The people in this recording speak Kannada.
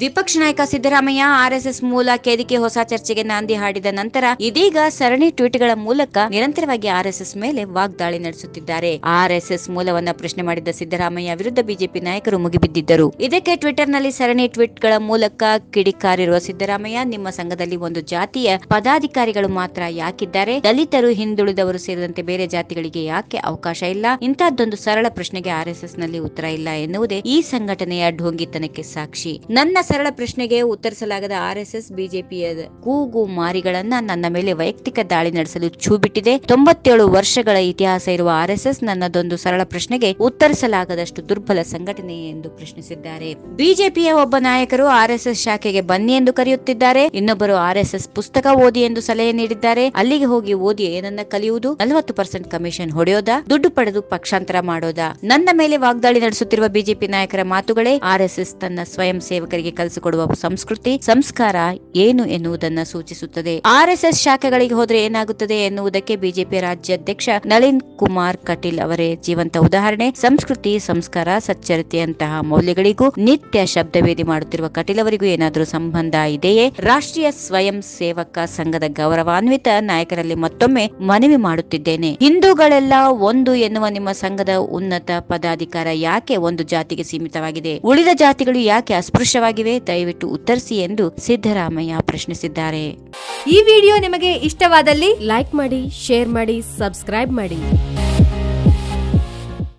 ವಿಪಕ್ಷ ನಾಯಕ ಸಿದ್ದರಾಮಯ್ಯ ಆರ್ಎಸ್ಎಸ್ ಮೂಲ ಕೇದಿಕೆ ಹೊಸ ಚರ್ಚೆಗೆ ನಾಂದಿ ಹಾಡಿದ ನಂತರ ಇದೀಗ ಸರಣಿ ಟ್ವೀಟ್ಗಳ ಮೂಲಕ ನಿರಂತರವಾಗಿ ಆರ್ಎಸ್ಎಸ್ ಮೇಲೆ ವಾಗ್ದಾಳಿ ನಡೆಸುತ್ತಿದ್ದಾರೆ ಆರ್ಎಸ್ಎಸ್ ಮೂಲವನ್ನ ಪ್ರಶ್ನೆ ಮಾಡಿದ್ದ ಸಿದ್ದರಾಮಯ್ಯ ವಿರುದ್ಧ ಬಿಜೆಪಿ ನಾಯಕರು ಮುಗಿಬಿದ್ದಿದ್ದರು ಇದಕ್ಕೆ ಟ್ವಿಟರ್ನಲ್ಲಿ ಸರಣಿ ಟ್ವೀಟ್ಗಳ ಮೂಲಕ ಕಿಡಿಕಾರಿರುವ ಸಿದ್ದರಾಮಯ್ಯ ನಿಮ್ಮ ಸಂಘದಲ್ಲಿ ಒಂದು ಜಾತಿಯ ಪದಾಧಿಕಾರಿಗಳು ಮಾತ್ರ ಯಾಕಿದ್ದಾರೆ ದಲಿತರು ಹಿಂದುಳಿದವರು ಸೇರಿದಂತೆ ಬೇರೆ ಜಾತಿಗಳಿಗೆ ಯಾಕೆ ಅವಕಾಶ ಇಲ್ಲ ಇಂತಹದ್ದೊಂದು ಸರಳ ಪ್ರಶ್ನೆಗೆ ಆರ್ಎಸ್ಎಸ್ ನಲ್ಲಿ ಉತ್ತರ ಇಲ್ಲ ಎನ್ನುವುದೇ ಈ ಸಂಘಟನೆಯ ಢೋಂಗಿತನಕ್ಕೆ ಸಾಕ್ಷಿ ನನ್ನ ಸರಳ ಪ್ರಶ್ನೆಗೆ ಉತ್ತರಿಸಲಾಗದ ಆರ್ಎಸ್ಎಸ್ ಬಿಜೆಪಿಯ ಕೂಗು ಮಾರಿಗಳನ್ನ ನನ್ನ ಮೇಲೆ ವೈಯಕ್ತಿಕ ದಾಳಿ ನಡೆಸಲು ಛೂ ಬಿಟ್ಟಿದೆ ತೊಂಬತ್ತೇಳು ವರ್ಷಗಳ ಇತಿಹಾಸ ಇರುವ ಆರ್ಎಸ್ಎಸ್ ನನ್ನದೊಂದು ಸರಳ ಪ್ರಶ್ನೆಗೆ ಉತ್ತರಿಸಲಾಗದಷ್ಟು ದುರ್ಬಲ ಸಂಘಟನೆ ಎಂದು ಪ್ರಶ್ನಿಸಿದ್ದಾರೆ ಬಿಜೆಪಿಯ ಒಬ್ಬ ನಾಯಕರು ಆರ್ಎಸ್ಎಸ್ ಶಾಖೆಗೆ ಬನ್ನಿ ಎಂದು ಕರೆಯುತ್ತಿದ್ದಾರೆ ಇನ್ನೊಬ್ಬರು ಆರ್ಎಸ್ಎಸ್ ಪುಸ್ತಕ ಓದಿ ಎಂದು ಸಲಹೆ ನೀಡಿದ್ದಾರೆ ಅಲ್ಲಿಗೆ ಹೋಗಿ ಓದಿ ಏನನ್ನ ಕಲಿಯುವುದು ನಲವತ್ತು ಪರ್ಸೆಂಟ್ ಕಮಿಷನ್ ಹೊಡೆಯೋದಾ ದುಡ್ಡು ಪಡೆದು ಪಕ್ಷಾಂತರ ಮಾಡೋದಾ ನನ್ನ ಮೇಲೆ ವಾಗ್ದಾಳಿ ನಡೆಸುತ್ತಿರುವ ಬಿಜೆಪಿ ನಾಯಕರ ಮಾತುಗಳೇ ಆರ್ಎಸ್ಎಸ್ ತನ್ನ ಸ್ವಯಂ ಸೇವಕರಿಗೆ ಕಲಿಸಿಕೊಡುವ ಸಂಸ್ಕೃತಿ ಸಂಸ್ಕಾರ ಏನು ಎನ್ನುವುದನ್ನ ಸೂಚಿಸುತ್ತದೆ ಆರ್ಎಸ್ಎಸ್ ಶಾಖೆಗಳಿಗೆ ಹೋದ್ರೆ ಏನಾಗುತ್ತದೆ ಎನ್ನುವುದಕ್ಕೆ ಬಿಜೆಪಿ ರಾಜ್ಯಾಧ್ಯಕ್ಷ ನಳಿನ್ ಕುಮಾರ್ ಕಟೀಲ್ ಅವರೇ ಜೀವಂತ ಉದಾಹರಣೆ ಸಂಸ್ಕೃತಿ ಸಂಸ್ಕಾರ ಸಚ್ಚರಿತೆಯಂತಹ ಮೌಲ್ಯಗಳಿಗೂ ನಿತ್ಯ ಶಬ್ದವೇದಿ ಮಾಡುತ್ತಿರುವ ಕಟೀಲ್ ಅವರಿಗೂ ಏನಾದರೂ ಸಂಬಂಧ ಇದೆಯೇ ರಾಷ್ಟ್ರೀಯ ಸ್ವಯಂ ಸೇವಕ ಸಂಘದ ಗೌರವಾನ್ವಿತ ನಾಯಕರಲ್ಲಿ ಮತ್ತೊಮ್ಮೆ ಮನವಿ ಮಾಡುತ್ತಿದ್ದೇನೆ ಹಿಂದೂಗಳೆಲ್ಲ ಒಂದು ಎನ್ನುವ ನಿಮ್ಮ ಸಂಘದ ಉನ್ನತ ಪದಾಧಿಕಾರ ಯಾಕೆ ಒಂದು ಜಾತಿಗೆ ಸೀಮಿತವಾಗಿದೆ ಉಳಿದ ಜಾತಿಗಳು ಯಾಕೆ ಅಸ್ಪೃಶ್ಯವಾಗಿವೆ ದಯವಿಟ್ಟು ಉತ್ತರಿಸಿ ಎಂದು ಸಿದ್ದರಾಮಯ್ಯ ಪ್ರಶ್ನಿಸಿದ್ದಾರೆ ಈ ವಿಡಿಯೋ ನಿಮಗೆ ಇಷ್ಟವಾದಲ್ಲಿ ಲೈಕ್ ಮಾಡಿ ಶೇರ್ ಮಾಡಿ ಸಬ್ಸ್ಕ್ರೈಬ್ ಮಾಡಿ